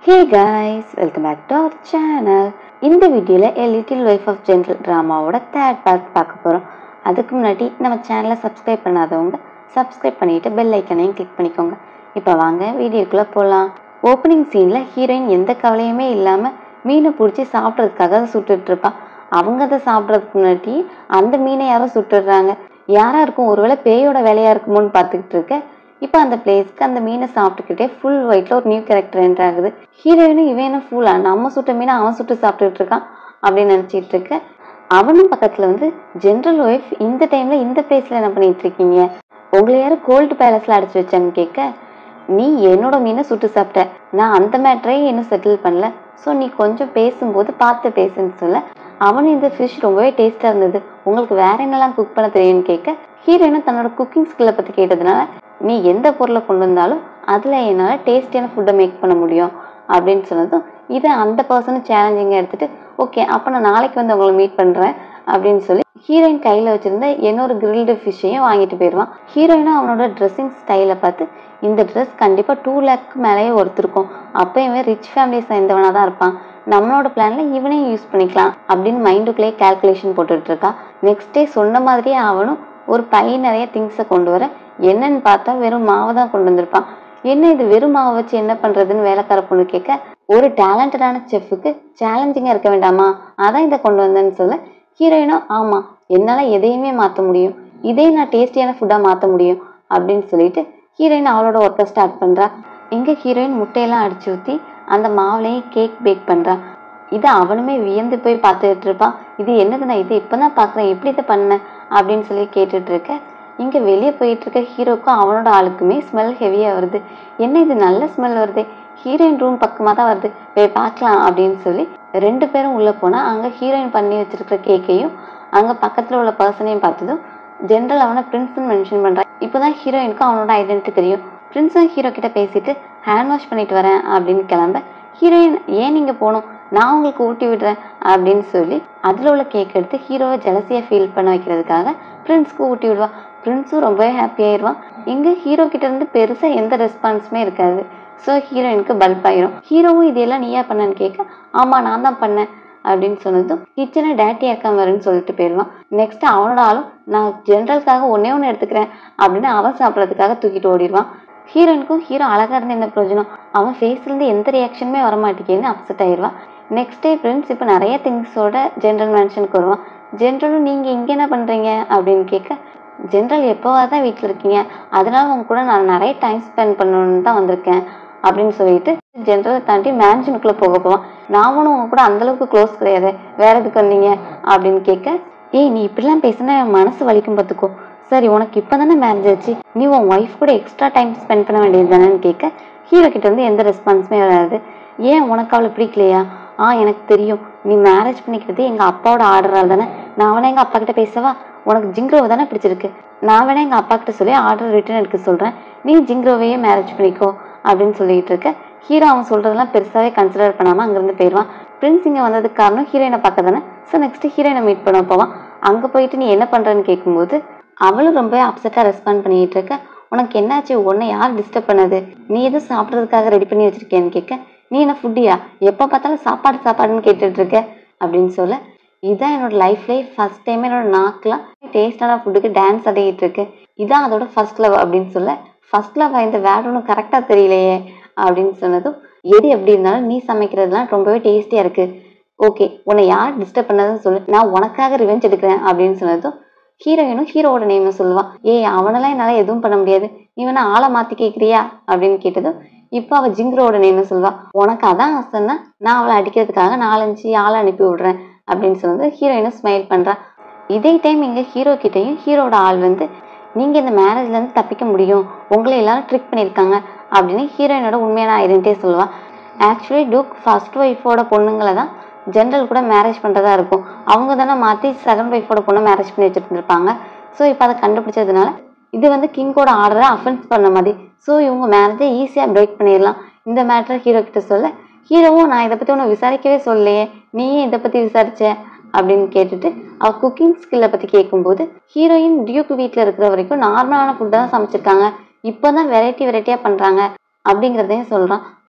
hey guys welcome back to our channel இந்த வீடியோவில் a little life of general ட்ராமாவோட third part பார்க்க போகிறோம் அதுக்கு முன்னாடி நம்ம சேனலை சப்ஸ்கிரைப் பண்ணாதவங்க சப்ஸ்கிரைப் பண்ணிவிட்டு பெல் ஐக்கனையும் கிளிக் பண்ணிக்கோங்க இப்போ வாங்க வீடியோக்குள்ளே போகலாம் ஓப்பனிங் சீனில் ஹீரோயின் எந்த கவலையுமே இல்லாமல் மீனை பிடிச்சி சாப்பிட்றதுக்காக சுட்டுட்டு இருப்பா அவங்க அதை சாப்பிட்றதுக்கு முன்னாடி அந்த மீனை யாரோ சுட்டுடுறாங்க யாராக இருக்கும் ஒருவேளை பேயோட வேலையாக இருக்குமோன்னு பார்த்துக்கிட்டு இருக்க இப்போ அந்த பிளேஸ்க்கு அந்த மீனை சாப்பிட்டுக்கிட்டே ஃபுல் ஒயிட்ல ஒரு நியூ கேரக்டர் என்ட்ரு ஆகுது ஹீரோயினும் இவன் என்ன ஃபுல்லா நம்ம சுட்ட மீனை அவன் சுட்டு சாப்பிட்டுட்டு இருக்கான் அப்படின்னு நினச்சிட்டு இருக்க அவனும் பக்கத்தில் வந்து ஜென்ரல் ஒய்ஃப் இந்த டைம்ல இந்த பிளேஸ்ல என்ன பண்ணிட்டு இருக்கீங்க உங்களை யாரும் கோல்டு பேலஸ்ல அடைச்சி வச்சான்னு கேட்க நீ என்னோட மீனை சுட்டு சாப்பிட்ட நான் அந்த மேட்டரையும் இன்னும் செட்டில் பண்ணல ஸோ நீ கொஞ்சம் பேசும்போது பார்த்து பேசுன்னு சொல்ல அவனும் இந்த ஃபிஷ் ரொம்பவே டேஸ்ட்டாக இருந்தது உங்களுக்கு வேற என்னெல்லாம் குக் பண்ண தெரியும்னு கேட்க ஹீரோயினும் தன்னோட குக்கிங் ஸ்கில்லை பற்றி கேட்டதுனால நீ எந்த பொருளை கொண்டு வந்தாலும் அதில் என்னால் டேஸ்டியான ஃபுட்டை மேக் பண்ண முடியும் அப்படின்னு சொன்னதும் இதை அந்த பர்சனும் சேலஞ்சிங்காக எடுத்துட்டு ஓகே அப்போ நான் நாளைக்கு வந்து உங்களை மீட் பண்ணுறேன் அப்படின்னு சொல்லி ஹீரோயின் கையில் வச்சிருந்த இன்னொரு கிரில்டு ஃபிஷ்ஷையும் வாங்கிட்டு போயிடுவான் ஹீரோயினும் அவனோட ட்ரெஸ்ஸிங் ஸ்டைலை பார்த்து இந்த ட்ரெஸ் கண்டிப்பாக டூ லேக்கு மேலேயே ஒருத்திருக்கும் அப்போ இவன் ரிச் ஃபேமிலி சேர்ந்தவனாக தான் இருப்பான் நம்மளோட பிளான்ல இவனையும் யூஸ் பண்ணிக்கலாம் அப்படின்னு மைண்டுக்குள்ளேயே கால்குலேஷன் போட்டுட்டு இருக்கா நெக்ஸ்ட் டே சொன்ன மாதிரியே அவனும் ஒரு பை நிறைய திங்ஸை கொண்டு வர என்னன்னு பார்த்தா வெறும் மாவை தான் கொண்டு வந்திருப்பான் என்ன இது வெறும் மாவை வச்சு என்ன பண்றதுன்னு வேலைக்கார பொண்ணு கேட்க ஒரு டேலண்டடான செஃப்புக்கு சேலஞ்சிங்காக இருக்க வேண்டாமா அதான் இதை கொண்டு வந்தேன்னு சொல்ல ஹீரோயினும் ஆமாம் என்னால் எதையுமே மாற்ற முடியும் இதே நான் டேஸ்டியான ஃபுட்டாக மாற்ற முடியும் அப்படின்னு சொல்லிட்டு ஹீரோயின் அவளோட ஒர்க்கை ஸ்டார்ட் பண்ணுறா இங்கே ஹீரோயின் முட்டையெல்லாம் அடிச்சு ஊற்றி அந்த மாவுலையும் கேக் பேக் பண்ணுறா இதை அவனுமே வியந்து போய் பார்த்துட்டு இருப்பான் இது என்னது நான் இதை இப்போ தான் பார்க்குறேன் எப்படி இதை பண்ணேன் அப்படின்னு சொல்லி கேட்டுட்டு இருக்க இங்கே வெளியே போயிட்டு இருக்க ஹீரோக்கும் அவனோட ஆளுக்குமே ஸ்மெல் ஹெவியாக வருது என்ன இது நல்ல ஸ்மெல் வருது ஹீரோயின் ரூம் பக்கமாக தான் வருது போய் பார்க்கலாம் அப்படின்னு சொல்லி ரெண்டு பேரும் உள்ளே போனால் அங்கே ஹீரோயின் பண்ணி வச்சிருக்கிற கேக்கையும் அங்கே பக்கத்தில் உள்ள பர்சனையும் பார்த்ததும் ஜென்ரல் அவனை பிரின்ஸ்னு மென்ஷன் பண்ணுறான் இப்போ தான் ஹீரோயினுக்கும் அவனோட ஐடென்டிட்டி தெரியும் பிரின்ஸும் ஹீரோ கிட்ட பேசிட்டு ஹேண்ட் வாஷ் பண்ணிட்டு வரேன் அப்படின்னு கிளம்ப ஹீரோயின் ஏன் நீங்கள் போகணும் நான் உங்களுக்கு ஊட்டி விடுறேன் அப்படின்னு சொல்லி அதில் உள்ள கேக் எடுத்து ஹீரோவை ஜலசியாக ஃபீல் பண்ண வைக்கிறதுக்காக பிரின்ஸ்க்கு ஊட்டி விடுவா பிரின்ஸும் ரொம்பவே ஹாப்பி ஆயிடுவான் இங்கே ஹீரோ கிட்ட இருந்து பெருசாக எந்த ரெஸ்பான்ஸுமே இருக்காது ஸோ ஹீரோயினுக்கு பல்ப் ஆயிரும் ஹீரோவும் இதெல்லாம் நீயா பண்ணன்னு கேட்க ஆமாம் நான் தான் பண்ணேன் அப்படின்னு சொன்னதும் கிச்சனை டேட்டி இருக்காம வருன்னு சொல்லிட்டு போயிடுவான் நெக்ஸ்ட் அவனோட ஆளும் நான் ஜென்ரலுக்காக ஒன்னே ஒன்று எடுத்துக்கிறேன் அப்படின்னு அவன் சாப்பிட்றதுக்காக தூக்கிட்டு ஓடிடுவான் ஹீரோயினுக்கும் ஹீரோ அழகாக இருந்த என்ன பிரயோஜனம் அவன் ஃபேஸ்லேருந்து எந்த ரியாக்ஷனுமே வர மாட்டேங்குதுன்னு அப்செட் ஆயிடுவான் நெக்ஸ்ட் டே ஃப்ரெண்ட்ஸ் இப்போ நிறைய திங்ஸோட ஜென்ரல் மேன்ஷனுக்கு வருவான் ஜென்ரலும் நீங்கள் இங்கே என்ன பண்ணுறீங்க அப்படின்னு கேட்க ஜென்ரல் எப்போவா தான் வீட்டில் இருக்கீங்க அதனால உங்க கூட நான் நிறைய டைம் ஸ்பெண்ட் பண்ணணும்னு தான் வந்திருக்கேன் அப்படின்னு சொல்லிட்டு ஜென்ரலை தாண்டி மேன்ஷனுக்குள்ளே போக போவான் நான் ஒன்றும் உங்க கூட அந்தளவுக்கு க்ளோஸ் கிடையாது வேற எதுக்கு வந்தீங்க அப்படின்னு கேட்க ஏய் நீ இப்படிலாம் பேசினா என் மனசு வலிக்கும் பார்த்துக்கோ சரி உனக்கு இப்போ தானே மேரேஜ் ஆச்சு நீ உன் ஒய்ஃப் கூட எக்ஸ்ட்ரா டைம் ஸ்பெண்ட் பண்ண வேண்டியது தானேன்னு கேட்க ஹீரோ கிட்ட இருந்து எந்த ரெஸ்பான்ஸுமே வராது ஏன் உனக்கு அவளை பிடிக்கலையா ஆ எனக்கு தெரியும் நீ மேரேஜ் பண்ணிக்கிறது எங்கள் அப்பாவோட ஆர்டரால் தானே நான் வேணா எங்கள் அப்பா கிட்ட பேசவா உனக்கு ஜிங்ரோவை தானே பிடிச்சிருக்கு நான் வேணா எங்கள் அப்பா கிட்ட சொல்லி ஆர்டர் ரிட்டர்ன் எடுக்க சொல்கிறேன் நீ ஜிங்ரோவையே மேரேஜ் பண்ணிக்கோ அப்படின்னு சொல்லிட்டு இருக்க ஹீரோ அவன் சொல்கிறதெல்லாம் பெருசாகவே கன்சிடர் பண்ணாமல் அங்கேருந்து போயிடுவான் பிரின்ஸ் இங்கே வந்ததுக்கு காரணம் ஹீரோயினை பார்க்க தானே ஸோ நெக்ஸ்ட் ஹீரோயினை மீட் பண்ண போவான் அங்கே போயிட்டு நீ என்ன பண்ணுறன்னு கேட்கும்போது அவளும் ரொம்ப அப்செட்டாக ரெஸ்பாண்ட் பண்ணிட்டு இருக்க உனக்கு என்னாச்சு உன்னை யார் டிஸ்டர்ப் பண்ணது நீ எதுவும் சாப்பிட்றதுக்காக ரெடி பண்ணி வச்சிருக்கேன்னு கேட்க நீ என்ன ஃபுட்டியா எப்போ பார்த்தாலும் சாப்பாடு சாப்பாடுன்னு கேட்டுட்டு இருக்க அப்படின்னு சொல்ல இதான் என்னோட லைஃப்லேயே ஃபர்ஸ்ட் டைம் என்னோட நாக்கெலாம் டேஸ்டான ஃபுட்டுக்கு டான்ஸ் ஆடிக்கிட்டு இருக்கு இதான் அதோட ஃபர்ஸ்ட் லவ் அப்படின்னு சொல்ல ஃபர்ஸ்ட் லவ் இந்த வேர்டு ஒன்றும் கரெக்டாக தெரியலையே அப்படின்னு சொன்னதும் எது எப்படி இருந்தாலும் நீ சமைக்கிறதுலாம் ரொம்பவே டேஸ்டியாக இருக்கு ஓகே உன்னை யார் டிஸ்டர்ப் பண்ணதுன்னு சொல்லு நான் உனக்காக ரிவெஞ்ச் எடுக்கிறேன் அப்படின்னு சொன்னதும் ஹீரோயினும் ஹீரோவோட நேமை சொல்லுவான் ஏய் அவனெல்லாம் என்னால் எதுவும் பண்ண முடியாது நீ வேணா ஆளை மாற்றி கேட்குறியா அப்படின்னு கேட்டதும் இப்போ அவள் ஜிங்ரோட நேமை சொல்லுவா உனக்கு அதான் ஆசைன்னா நான் அவளை அடிக்கிறதுக்காக நாலஞ்சு ஆளை அனுப்பி விடுறேன் அப்படின்னு சொன்னது ஹீரோயினும் ஸ்மைல் பண்ணுறா இதே டைம் இங்கே ஹீரோ கிட்டேயும் ஹீரோட ஆள் வந்து நீங்கள் இந்த மேரேஜ்லேருந்து தப்பிக்க முடியும் உங்களை எல்லாரும் ட்ரிக் பண்ணியிருக்காங்க அப்படின்னு ஹீரோயினோட உண்மையான ஐடென்டிட்டியை சொல்லுவா ஆக்சுவலி டூக் ஃபர்ஸ்ட் ஒய்ஃபோட பொண்ணுங்களை தான் ஜென்ரல் கூட மேரேஜ் பண்ணுறதா இருக்கும் அவங்க தானே மாற்றி செகண்ட் ஒய்ஃபோட பொண்ணை மேரேஜ் பண்ணி வச்சுட்டு இருந்திருப்பாங்க ஸோ இப்போ அதை கண்டுபிடிச்சதுனால இது வந்து கிங்கோட ஆர்டரை அஃபென்ஸ் பண்ண மாதிரி ஸோ இவங்க மேரேஜை ஈஸியாக பிரேக் பண்ணிடலாம் இந்த மேட்ரை ஹீரோ கிட்ட சொல்ல ஹீரோவும் நான் இதை பற்றி ஒன்று விசாரிக்கவே சொல்லலையே நீயே இதை பற்றி விசாரிச்ச அப்படின்னு கேட்டுட்டு அவ குக்கிங் ஸ்கில்லை பற்றி கேட்கும்போது ஹீரோயின் டியூக் வீட்டில் இருக்கிற வரைக்கும் நார்மலான ஃபுட்டை தான் சமைச்சிருக்காங்க இப்போ தான் வெரைட்டி வெரைட்டியாக பண்ணுறாங்க அப்படிங்கிறதையும் சொல்கிறான்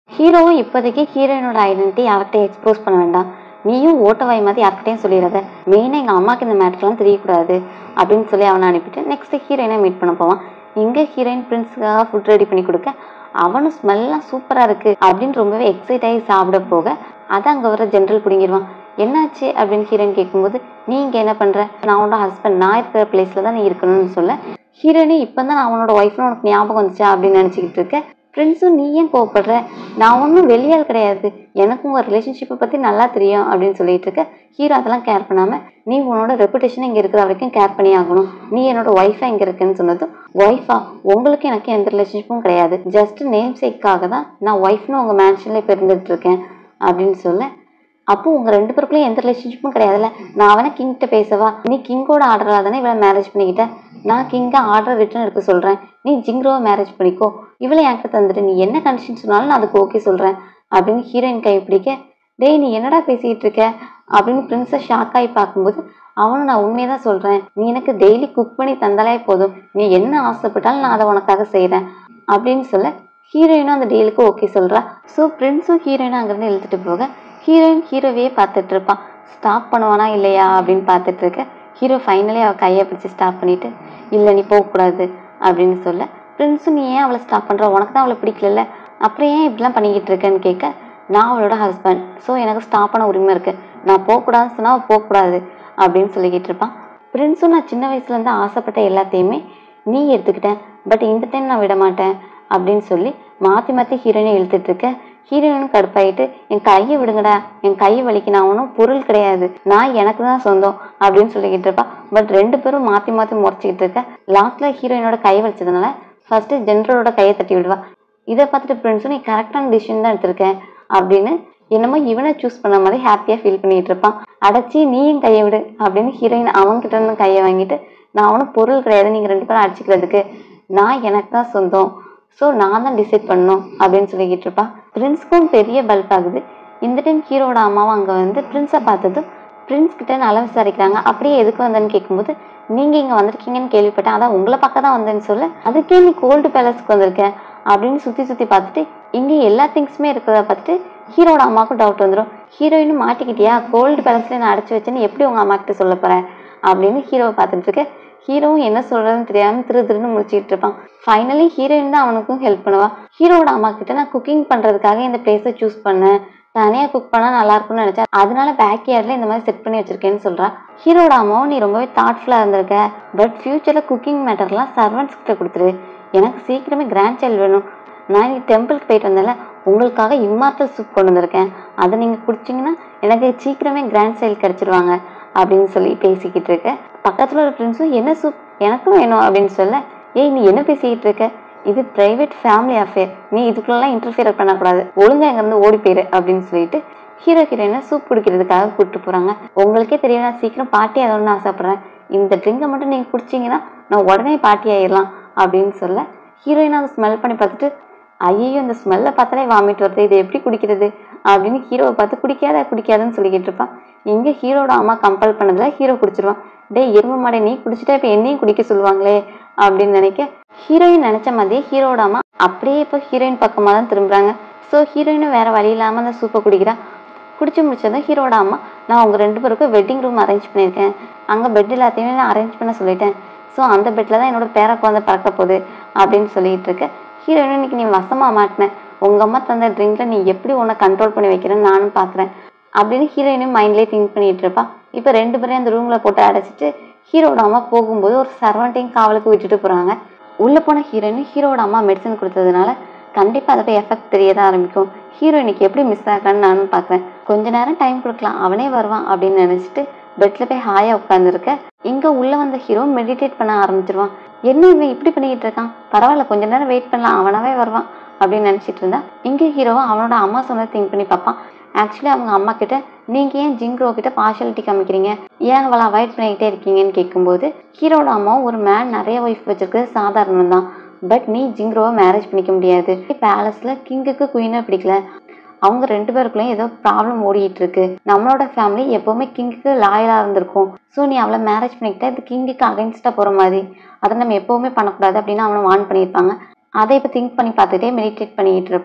ஹீரோவும் இப்போதைக்கு ஹீரோயினோட ஐடென்டிட்டி யார்கிட்டையும் எக்ஸ்போஸ் பண்ண வேண்டாம் நீயும் ஓட்ட வாய் மாதிரி யார்கிட்டையும் சொல்லிடாத மெயினாக எங்கள் அம்மாவுக்கு இந்த மேட்டர்லாம் தெரியக்கூடாது அப்படின்னு சொல்லி அவனை அனுப்பிட்டு நெக்ஸ்ட் ஹீரோயினை மீட் பண்ண போவான் இங்கே ஹீரோயின் பிரின்ஸுக்காக ஃபுட் ரெடி பண்ணி கொடுக்க அவனும் ஸ்மெல்லாம் சூப்பராக இருக்குது அப்படின்னு ரொம்பவே எக்ஸைட் ஆகி சாப்பிட போக அதை அங்கே வர ஜென்ரல் பிடிங்கிடுவான் என்னாச்சு அப்படின்னு ஹீரோயின் கேட்கும்போது நீ இங்கே என்ன பண்ணுற நான் உன்னோட ஹஸ்பண்ட் நான் இருக்கிற பிளேஸில் தான் நீ இருக்கணும்னு சொல்ல ஹீரோயினே இப்போ தான் நான் அவனோட ஒய்ஃப்னு உனக்கு ஞாபகம் வந்துச்சா அப்படின்னு நினச்சிக்கிட்டு இருக்கேன் ஃப்ரெண்ட்ஸும் நீ ஏன் கோவப்படுற நான் ஒன்றும் வெளியால் கிடையாது எனக்கும் உங்கள் ரிலேஷன்ஷிப்பை பற்றி நல்லா தெரியும் அப்படின்னு சொல்லிட்டு இருக்க ஹீரோ அதெல்லாம் கேர் பண்ணாமல் நீ உன்னோட ரெப்புடேஷன் இங்கே இருக்கிற வரைக்கும் கேர் பண்ணி ஆகணும் நீ என்னோட ஒய்ஃபாக இங்கே இருக்குன்னு சொன்னதும் ஒய்ஃபா உங்களுக்கு எனக்கு எந்த ரிலேஷன்ஷிப்பும் கிடையாது ஜஸ்ட் நேம் சேக்காக தான் நான் ஒய்ஃப்னு உங்கள் மேன்ஷனில் இப்போ இருந்துகிட்டு இருக்கேன் அப்படின்னு சொல்ல அப்போ உங்கள் ரெண்டு பேருக்குள்ளேயும் எந்த ரிலேஷன்ஷிப்பும் கிடையாதுல்ல நான் வேணா கிங்கிட்ட பேசவா நீ கிங்கோட ஆர்டராக தானே இவளை மேரேஜ் பண்ணிக்கிட்ட நான் கிங்கை ஆர்டர் ரிட்டர்ன் எடுக்க சொல்கிறேன் நீ ஜிங்ரோவை மேரேஜ் பண்ணிக்கோ இவளை என்கிட்ட தந்துட்டு நீ என்ன கண்டிஷன் சொன்னாலும் நான் அதுக்கு ஓகே சொல்கிறேன் அப்படின்னு ஹீரோயின் கை பிடிக்க டேய் நீ என்னடா பேசிக்கிட்டு இருக்க அப்படின்னு பிரின்ஸை ஷாக் ஆகி பார்க்கும்போது அவனும் நான் உண்மையை தான் சொல்கிறேன் நீ எனக்கு டெய்லி குக் பண்ணி தந்தாலே போதும் நீ என்ன ஆசைப்பட்டாலும் நான் அதை உனக்காக செய்கிறேன் அப்படின்னு சொல்ல ஹீரோயினும் அந்த டீலுக்கு ஓகே சொல்கிறா ஸோ பிரின்ஸும் ஹீரோயினும் அங்கேருந்து இழுத்துட்டு போக ஹீரோயின் ஹீரோவே பார்த்துட்டு இருப்பான் ஸ்டாப் பண்ணுவானா இல்லையா அப்படின்னு பார்த்துட்டு இருக்க ஹீரோ ஃபைனலி அவள் கையை பிடிச்சி ஸ்டாப் பண்ணிட்டு இல்லை நீ போகக்கூடாது அப்படின்னு சொல்ல பிரின்ஸும் நீ ஏன் அவளை ஸ்டாப் பண்ணுற உனக்கு தான் அவளை பிடிக்கல அப்புறம் ஏன் இப்படிலாம் பண்ணிக்கிட்டு இருக்கேன்னு கேட்க நான் அவளோட ஹஸ்பண்ட் ஸோ எனக்கு ஸ்டாப் பண்ண உரிமை இருக்குது நான் போகக்கூடாதுன்னு சொன்னால் அவள் போகக்கூடாது அப்படின்னு சொல்லிக்கிட்டு இருப்பான் பிரின்ஸும் நான் சின்ன வயசுலேருந்து ஆசைப்பட்ட எல்லாத்தையுமே நீ எடுத்துக்கிட்டேன் பட் இந்த டைம் நான் விட மாட்டேன் அப்படின்னு சொல்லி மாற்றி மாற்றி ஹீரோயினை இழுத்துட்டு இருக்க ஹீரோயினும் கடுப்பாயிட்டு என் கையை விடுங்கடா என் கை வலிக்கு நான் ஒன்றும் பொருள் கிடையாது நான் எனக்கு தான் சொந்தம் அப்படின்னு சொல்லிக்கிட்டு இருப்பா பட் ரெண்டு பேரும் மாற்றி மாற்றி முறைச்சிக்கிட்டு இருக்க லாஸ்ட்டில் ஹீரோயினோட கை வலிச்சதுனால ஃபர்ஸ்ட் ஜென்ரலோட கையை தட்டி விடுவா இதை பார்த்துட்டு ஃப்ரெண்ட்ஸும் நீ கரெக்டான டிசிஷன் தான் எடுத்திருக்கேன் அப்படின்னு என்னமோ இவனை சூஸ் பண்ண மாதிரி ஹாப்பியாக ஃபீல் பண்ணிட்டு இருப்பான் அடைச்சி நீயும் கையை விடு அப்படின்னு ஹீரோயின் அவன்கிட்ட இருந்து கையை வாங்கிட்டு நான் அவனும் பொருள் கிடையாது நீங்கள் ரெண்டு பேரும் அடிச்சுக்கிறதுக்கு நான் எனக்கு தான் சொந்தம் ஸோ நான் தான் டிசைட் பண்ணணும் அப்படின்னு சொல்லிக்கிட்டு இருப்பான் பிரின்ஸ்க்கும் பெரிய பல்ப் ஆகுது இந்த டைம் ஹீரோட அம்மாவும் அங்கே வந்து பிரின்ஸை பார்த்ததும் பிரின்ஸ் கிட்ட நல்லா விசாரிக்கிறாங்க அப்படியே எதுக்கு வந்தேன்னு கேட்கும்போது நீங்க இங்க வந்திருக்கீங்கன்னு கேள்விப்பட்டேன் அதான் உங்களை பார்க்க தான் வந்தேன்னு சொல்ல அதுக்கே நீ கோல்டு பேலஸ்க்கு வந்திருக்கேன் அப்படின்னு சுத்தி சுத்தி பார்த்துட்டு இங்க எல்லா திங்ஸுமே இருக்கிறத பார்த்துட்டு ஹீரோட அம்மாவுக்கும் டவுட் வந்துடும் ஹீரோயினும் மாட்டிக்கிட்டியா கோல்டு பேலஸ்ல நான் அடைச்சி வச்சேன்னு எப்படி உங்க அம்மா கிட்ட சொல்ல போறேன் அப்படின்னு ஹீரோவை பார்த்துட்டு இருக்க ஹீரோவும் என்ன சொல்றதுன்னு தெரியாம திரு திருன்னு முடிச்சுக்கிட்டு இருப்பான் ஃபைனலி ஹீரோயின் தான் அவனுக்கும் ஹெல்ப் பண்ணுவா ஹீரோட அம்மா கிட்ட நான் குக்கிங் பண்றதுக்காக இந்த பிளேஸை சூஸ் பண்ணேன் தனியாக குக் பண்ணால் நல்லா இருக்கும்னு நினச்சேன் அதனால பேக் யார்டில் இந்த மாதிரி செட் பண்ணி வச்சிருக்கேன்னு சொல்றா ஹீரோட அம்மாவும் நீ ரொம்பவே தாட்ஃபுல்லாக இருந்திருக்க பட் ஃப்யூச்சரில் குக்கிங் மேட்டர்லாம் சர்வன்ட்ஸ் கிட்ட கொடுத்துரு எனக்கு சீக்கிரமே கிராண்ட் சைல்டு வேணும் நான் இன்னைக்கு டெம்பிளுக்கு போயிட்டு வந்தேன்ல உங்களுக்காக இம்மார்டல் சூப் கொண்டு வந்திருக்கேன் அதை நீங்கள் குடிச்சிங்கன்னா எனக்கு சீக்கிரமே கிராண்ட் சைல்டு கிடச்சிருவாங்க அப்படின்னு சொல்லி பேசிக்கிட்டு இருக்க பக்கத்தில் ஒரு ஃப்ரெண்ட்ஸும் என்ன சூப் எனக்கும் வேணும் அப்படின்னு சொல்ல ஏய் நீ என்ன பேசிக்கிட்டு இருக்க இது பிரைவேட் ஃபேமிலி அஃபேர் நீ இதுக்குள்ளெல்லாம் இன்டர்ஃபியர் பண்ணக்கூடாது ஒழுங்கா இங்கேருந்து ஓடி போயிரு அப்படின்னு சொல்லிட்டு ஹீரோ ஹீரோயினை சூப் குடிக்கிறதுக்காக கூப்பிட்டு போகிறாங்க உங்களுக்கே தெரியும் நான் சீக்கிரம் பார்ட்டி ஆகணும்னு ஆசைப்பட்றேன் இந்த ட்ரிங்கை மட்டும் நீங்கள் குடிச்சிங்கன்னா நான் உடனே பார்ட்டி ஆயிடலாம் அப்படின்னு சொல்ல ஹீரோயின் அதை ஸ்மெல் பண்ணி பார்த்துட்டு ஐயோ இந்த ஸ்மெல்லை பார்த்தாலே வாமிட் வருது இது எப்படி குடிக்கிறது அப்படின்னு ஹீரோவை பார்த்து குடிக்காத குடிக்காதுன்னு சொல்லிக்கிட்டு இருப்பான் இங்கே ஹீரோட அம்மா கம்பல் பண்ணதுல ஹீரோ குடிச்சிருவான் டேய் எருமை மாடே நீ குடிச்சிட்டா இப்போ என்னையும் குடிக்க சொல்லுவாங்களே அப்படின்னு நினைக்க ஹீரோயின் நினைச்ச மாதிரியே ஹீரோட அம்மா அப்படியே இப்போ ஹீரோயின் பக்கமாக தான் திரும்புறாங்க ஸோ ஹீரோயினும் வேற வழி இல்லாமல் அந்த சூப்பை குடிக்கிறா குடிச்சு முடிச்சதும் ஹீரோட அம்மா நான் உங்க ரெண்டு பேருக்கும் வெட்டிங் ரூம் அரேஞ்ச் பண்ணியிருக்கேன் அங்கே பெட் எல்லாத்தையுமே நான் அரேஞ்ச் பண்ண சொல்லிட்டேன் ஸோ அந்த பெட்டில் தான் என்னோட பேர குழந்தை பறக்க போகுது அப்படின்னு சொல்லிட்டு இருக்க ஹீரோயின் இன்னைக்கு நீ வசமா மாட்டினேன் உங்க அம்மா தந்த ட்ரிங்க்ல நீ எப்படி உன்னை கண்ட்ரோல் பண்ணி வைக்கிறேன்னு நானும் பார்க்குறேன் அப்படின்னு ஹீரோயினும் மைண்ட்லேயே திங்க் பண்ணிட்டு இருப்பா இப்போ ரெண்டு பேரையும் அந்த ரூம்ல போட்டு அடைச்சிட்டு ஹீரோட அம்மா போகும்போது ஒரு சர்வெண்ட்டையும் காவலுக்கு விட்டுட்டு போறாங்க உள்ள போன ஹீரோயின் ஹீரோட அம்மா மெடிசன் கொடுத்ததுனால கண்டிப்பா அதோட எஃபெக்ட் தெரிய தான் ஆரம்பிக்கும் ஹீரோயினுக்கு எப்படி மிஸ் ஆகலான்னு நானும் பார்க்குறேன் கொஞ்ச நேரம் டைம் கொடுக்கலாம் அவனே வருவான் அப்படின்னு நினைச்சிட்டு பெட்ல போய் ஹாயா உட்காந்துருக்க இங்க உள்ள வந்த ஹீரோ மெடிடேட் பண்ண ஆரம்பிச்சிருவான் என்ன இவன் இப்படி பண்ணிக்கிட்டு இருக்கான் பரவாயில்ல கொஞ்ச நேரம் வெயிட் பண்ணலாம் அவனாவே வருவான் அப்படின்னு நினைச்சிட்டு இருந்தா இங்க ஹீரோவும் அவனோட அம்மா சொன்னதை திங்க் பண்ணி பார்ப்பான் ஆக்சுவலி அவங்க அம்மா கிட்ட நீங்க ஏன் ஜிங்க்ரோ கிட்ட பார்ஷாலிட்டி காமிக்கிறீங்க ஏன் அவளை அவாய்ட் பண்ணிக்கிட்டே இருக்கீங்கன்னு கேட்கும்போது ஹீரோட அம்மாவும் ஒரு மேன் நிறைய ஒய்ஃப் வச்சிருக்கிறது சாதாரணம் தான் பட் நீ ஜிங்க்ரோவை மேரேஜ் பண்ணிக்க முடியாது பேலஸ்ல கிங்குக்கு குயினை பிடிக்கல அவங்க ரெண்டு பேருக்குள்ளயும் ஏதோ ப்ராப்ளம் ஓடிட்டு இருக்கு நம்மளோட ஃபேமிலி எப்பவுமே கிங்குக்கு லாயலா இருந்திருக்கும் ஸோ நீ அவளை மேரேஜ் பண்ணிக்கிட்டா இது கிங்குக்கு அகைன்ஸ்டா போற மாதிரி அதை நம்ம எப்பவுமே பண்ணக்கூடாது அப்படின்னு அவனை வார்ன் பண்ணியிருப்பாங்க அதை இப்போ திங்க் பண்ணி பார்த்துட்டே மெடிடேட் பண்ணிக்கிட்டு இருப்பான்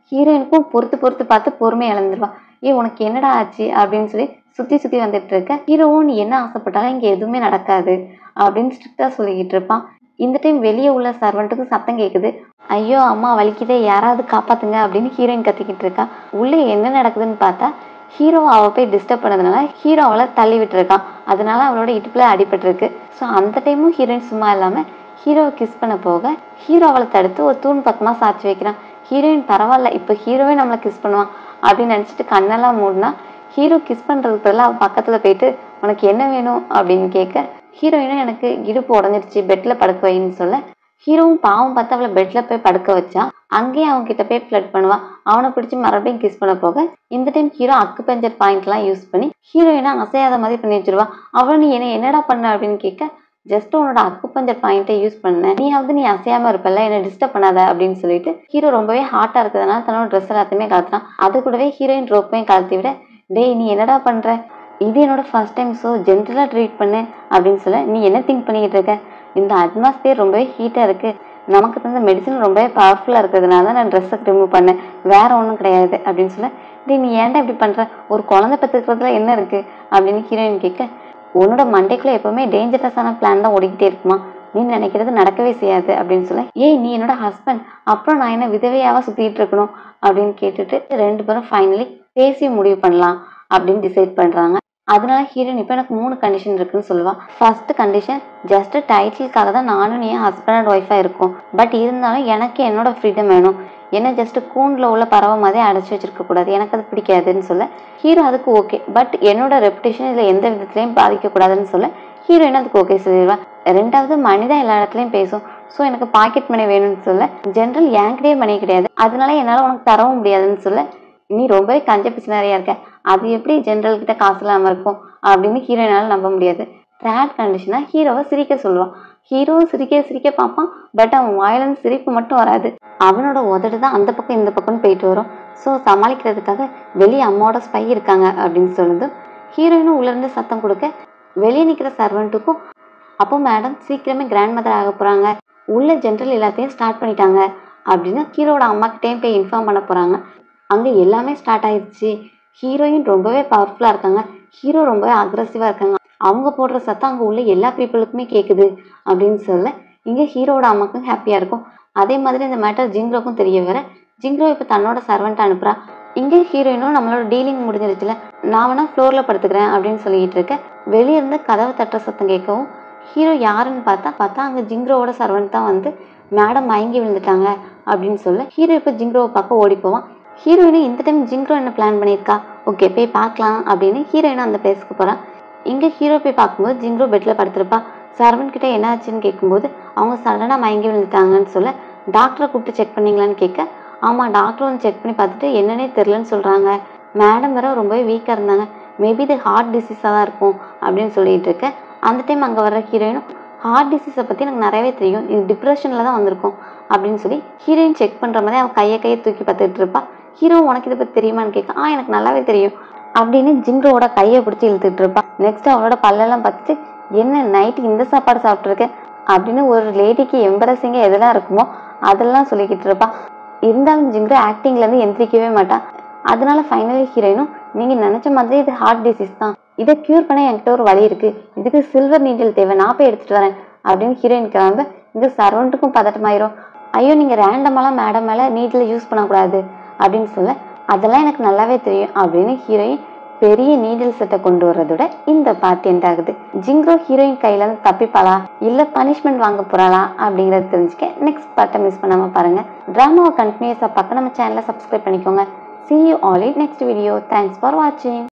ஹீரோயினுக்கும் பொறுத்து பொறுத்து பார்த்து பொறுமை இழந்துருவா ஏ உனக்கு என்னடா ஆச்சு அப்படின்னு சொல்லி சுற்றி சுற்றி வந்துட்டு இருக்க ஹீரோவும் நீ என்ன ஆசைப்பட்டாலும் இங்கே எதுவுமே நடக்காது அப்படின்னு ஸ்ட்ரிக்டாக சொல்லிக்கிட்டு இருப்பான் இந்த டைம் வெளியே உள்ள சர்வெண்ட்டுக்கு சத்தம் கேட்குது ஐயோ அம்மா வலிக்குதே யாராவது காப்பாத்துங்க அப்படின்னு ஹீரோயின் கத்திக்கிட்டு இருக்கா உள்ளே என்ன நடக்குதுன்னு பார்த்தா ஹீரோ அவள் போய் டிஸ்டர்ப் பண்ணதுனால ஹீரோ அவளை தள்ளி விட்டுருக்கான் அதனால அவளோட இடுப்பில் அடிபட்டிருக்கு ஸோ அந்த டைமும் ஹீரோயின் சும்மா இல்லாமல் ஹீரோவை கிஸ் பண்ண போக ஹீரோ அவளை தடுத்து ஒரு தூண் பக்கமாக சாட்சி வைக்கிறான் ஹீரோயின் பரவாயில்ல இப்போ ஹீரோவே நம்மளை கிஸ் பண்ணுவான் அப்படின்னு நினச்சிட்டு கண்ணெல்லாம் மூடினா ஹீரோ கிஸ் பண்ணுறதுக்கு பதிலாக அவள் பக்கத்தில் போயிட்டு உனக்கு என்ன வேணும் அப்படின்னு கேட்க ஹீரோயினும் எனக்கு இடுப்பு உடஞ்சிருச்சு பெட்டில் படுக்க வைன்னு சொல்ல ஹீரோவும் பாவம் பார்த்து அவளை பெட்டில் போய் படுக்க வச்சா அங்கேயே அவங்க கிட்ட போய் ஃப்ளட் பண்ணுவான் அவனை பிடிச்சி மறுபடியும் கிஸ் பண்ண போக இந்த டைம் ஹீரோ அக்கு பஞ்சர் பாயிண்ட்லாம் யூஸ் பண்ணி ஹீரோயினா அசையாத மாதிரி பண்ணி வச்சிருவா அவளும் நீ என்ன என்னடா பண்ண அப்படின்னு கேட்க ஜஸ்ட் உன்னோட அக்கு பஞ்சர் பாயிண்ட்டை யூஸ் பண்ண நீயாவது நீ அசையாம இருப்பல்ல என்ன டிஸ்டர்ப் பண்ணாத அப்படின்னு சொல்லிட்டு ஹீரோ ரொம்பவே ஹாட்டா இருக்கிறதுனால தன்னோட ட்ரெஸ் எல்லாத்தையுமே கலத்துறான் அது கூடவே ஹீரோயின் ரோப்பையும் கலத்தி விட டேய் நீ என்னடா பண்ற இது என்னோட ஃபர்ஸ்ட் டைம் ஸோ ஜென்ரலாக ட்ரீட் பண்ணு அப்படின்னு சொல்ல நீ என்ன திங்க் பண்ணிக்கிட்டு இருக்க இந்த அட்மாஸ்பியர் ரொம்பவே ஹீட்டாக இருக்கு நமக்கு தந்த மெடிசன் ரொம்பவே பவர்ஃபுல்லாக இருக்கிறதுனால தான் நான் ட்ரெஸ்ஸை ரிமூவ் பண்ணேன் வேற ஒன்றும் கிடையாது அப்படின்னு சொல்ல டேய் நீ ஏன்டா இப்படி பண்ணுற ஒரு குழந்தை பெற்றுக்கிறதுல என்ன இருக்கு அப்படின்னு ஹீரோயின் கேட்க உன்னோட மண்டைக்குள்ள எப்பவுமே டேஞ்சரஸான பிளான் தான் ஓடிக்கிட்டே இருக்குமா நீ நினைக்கிறது நடக்கவே செய்யாது அப்படின்னு சொல்ல ஏய் நீ என்னோட ஹஸ்பண்ட் அப்புறம் நான் என்ன விதவையாவா சுத்திட்டு இருக்கணும் அப்படின்னு கேட்டுட்டு ரெண்டு பேரும் ஃபைனலி பேசி முடிவு பண்ணலாம் அப்படின்னு டிசைட் பண்றாங்க அதனால ஹீரோயின் இப்போ எனக்கு மூணு கண்டிஷன் இருக்குன்னு சொல்லுவா ஃபர்ஸ்ட் கண்டிஷன் ஜஸ்ட் டைட்டிலுக்காக தான் நானும் நீ ஹஸ்பண்ட் அண்ட் ஒய்ஃபாக இருக்கும் பட் இருந்தாலும் எனக்கு என்னோட ஃப்ரீடம் வேணும் என்ன ஜஸ்ட் கூண்டில் உள்ள பறவை மாதிரி அடைச்சி வச்சிருக்க கூடாது எனக்கு அது பிடிக்காதுன்னு சொல்ல ஹீரோ அதுக்கு ஓகே பட் என்னோட ரெப்புடேஷன் இதில் எந்த விதத்துலையும் பாதிக்கக்கூடாதுன்னு சொல்ல ஹீரோயின் அதுக்கு ஓகே சொல்லிடுவா ரெண்டாவது மணி தான் எல்லா இடத்துலையும் பேசும் ஸோ எனக்கு பாக்கெட் மணி வேணும்னு சொல்ல ஜென்ரல் என்கிட்டயே மணி கிடையாது அதனால என்னால் உனக்கு தரவும் முடியாதுன்னு சொல்ல நீ ரொம்பவே கஞ்ச பிசினாரியா இருக்க அது எப்படி ஜென்ரல் கிட்ட காசு இல்லாமல் இருக்கும் அப்படின்னு ஹீரோயினால நம்ப முடியாது தேர்ட் கண்டிஷனா ஹீரோவை சிரிக்க சொல்லுவான் ஹீரோ சிரிக்க சிரிக்க பார்ப்பான் பட் அவன் வாயிலிருந்து சிரிப்பு மட்டும் வராது அவனோட உதடு தான் அந்த பக்கம் இந்த பக்கம்னு போயிட்டு வரும் ஸோ சமாளிக்கிறதுக்காக வெளியே அம்மாவோட ஸ்பை இருக்காங்க அப்படின்னு சொல்லுது ஹீரோயினும் உள்ளேருந்து சத்தம் கொடுக்க வெளியே நிற்கிற சர்வெண்ட்டுக்கும் அப்போ மேடம் சீக்கிரமே கிராண்ட் மதர் ஆக போகிறாங்க உள்ள ஜென்ரல் எல்லாத்தையும் ஸ்டார்ட் பண்ணிட்டாங்க அப்படின்னு ஹீரோட அம்மா கிட்டேயும் போய் இன்ஃபார்ம் பண்ண போகிறாங்க அங்கே எல்லாமே ஸ்டார்ட் ஆயிடுச்சு ஹீரோயின் ரொம்பவே பவர்ஃபுல்லாக இருக்காங்க ஹீரோ ரொம்பவே அக்ரஸிவாக இருக்காங்க அவங்க போடுற சத்தம் அங்கே உள்ள எல்லா பீப்புளுக்குமே கேட்குது அப்படின்னு சொல்ல இங்கே ஹீரோட அம்மாக்கும் ஹாப்பியாக இருக்கும் அதே மாதிரி இந்த மேட்டர் ஜிங்ரோக்கும் தெரிய வர ஜிங்ரோ இப்போ தன்னோட சர்வெண்ட் அனுப்புறா இங்கே ஹீரோயினும் நம்மளோட டீலிங் முடிஞ்சிருச்சுல நான் வேணா ஃப்ளோரில் படுத்துக்கிறேன் அப்படின்னு சொல்லிட்டு இருக்க வெளியே இருந்து கதவை தட்டுற சத்தம் கேட்கவும் ஹீரோ யாருன்னு பார்த்தா பார்த்தா அங்கே ஜிங்ரோவோட சர்வெண்ட் தான் வந்து மேடம் மயங்கி விழுந்துட்டாங்க அப்படின்னு சொல்ல ஹீரோ இப்போ ஜிங்ரோவை பார்க்க ஓடி போவான் ஹீரோயினும் இந்த டைம் ஜிங்ரோ என்ன பிளான் பண்ணியிருக்கா ஓகே போய் பார்க்கலாம் அப்படின்னு ஹீரோயினும் அந்த பிளேஸ்க்கு போகிறான் இங்கே ஹீரோ போய் பார்க்கும்போது ஜிங்ரோ பெட்டில் படுத்திருப்பா சர்வன் கிட்ட என்ன ஆச்சுன்னு கேட்கும்போது அவங்க சடனாக மயங்கி விழுந்துட்டாங்கன்னு சொல்ல டாக்டரை கூப்பிட்டு செக் பண்ணீங்களான்னு கேட்க ஆமாம் டாக்டர் வந்து செக் பண்ணி பார்த்துட்டு என்னன்னே தெரிலன்னு சொல்கிறாங்க மேடம் வேற ரொம்பவே வீக்காக இருந்தாங்க மேபி இது ஹார்ட் டிசீஸாக தான் இருக்கும் அப்படின்னு சொல்லிட்டு இருக்க அந்த டைம் அங்கே வர்ற ஹீரோயினும் ஹார்ட் டிசீஸை பற்றி எனக்கு நிறையவே தெரியும் இது டிப்ரெஷனில் தான் வந்திருக்கும் அப்படின்னு சொல்லி ஹீரோயின் செக் பண்ணுற மாதிரி அவன் கையை கையை தூக்கி பார்த்துட்டு இருப்பா ஹீரோ உனக்கு இதை பற்றி தெரியுமான்னு கேட்க ஆ எனக்கு நல்லாவே தெரியும் அப்படின்னு ஜிங்ரோவோட கையை பிடிச்சி இழுத்துட்டு இருப்பா நெக்ஸ்ட் அவளோட பல்லெல்லாம் பார்த்துட்டு என்ன நைட்டு இந்த சாப்பாடு சாப்பிட்ருக்கேன் அப்படின்னு ஒரு லேடிக்கு எம்பரசிங்காக எதெல்லாம் இருக்குமோ அதெல்லாம் சொல்லிக்கிட்டு இருப்பா இருந்தாலும் ஜிங்ரோ ஆக்டிங்லேருந்து எந்திரிக்கவே மாட்டான் அதனால ஃபைனலி ஹீரோயினும் நீங்கள் நினச்ச மாதிரி இது ஹார்ட் டிசீஸ் தான் இதை க்யூர் பண்ண என்கிட்ட ஒரு வழி இருக்குது இதுக்கு சில்வர் நீடில் தேவை நான் போய் எடுத்துகிட்டு வரேன் அப்படின்னு ஹீரோயின் கிளம்ப இங்கே சர்வெண்ட்டுக்கும் பதட்டமாயிரும் ஐயோ நீங்கள் ரேண்டமெல்லாம் மேடம் மேலே நீட்டில் யூஸ் பண்ணக்கூடாது அப்படின்னு சொல்ல அதெல்லாம் எனக்கு நல்லாவே தெரியும் அப்படின்னு ஹீரோயின் பெரிய நீடில் செட்டை கொண்டு வர்றதோட இந்த பார்ட் எண்ட் ஆகுது ஜிங்ரோ ஹீரோயின் கையில இருந்து தப்பிப்பாளா இல்ல பனிஷ்மெண்ட் வாங்க போறாளா அப்படிங்கறத தெரிஞ்சுக்க நெக்ஸ்ட் பார்ட்டை மிஸ் பண்ணாம பாருங்க டிராமாவை கண்டினியூஸா பார்க்க நம்ம சேனலை சப்ஸ்கிரைப் பண்ணிக்கோங்க see you all in next video thanks for watching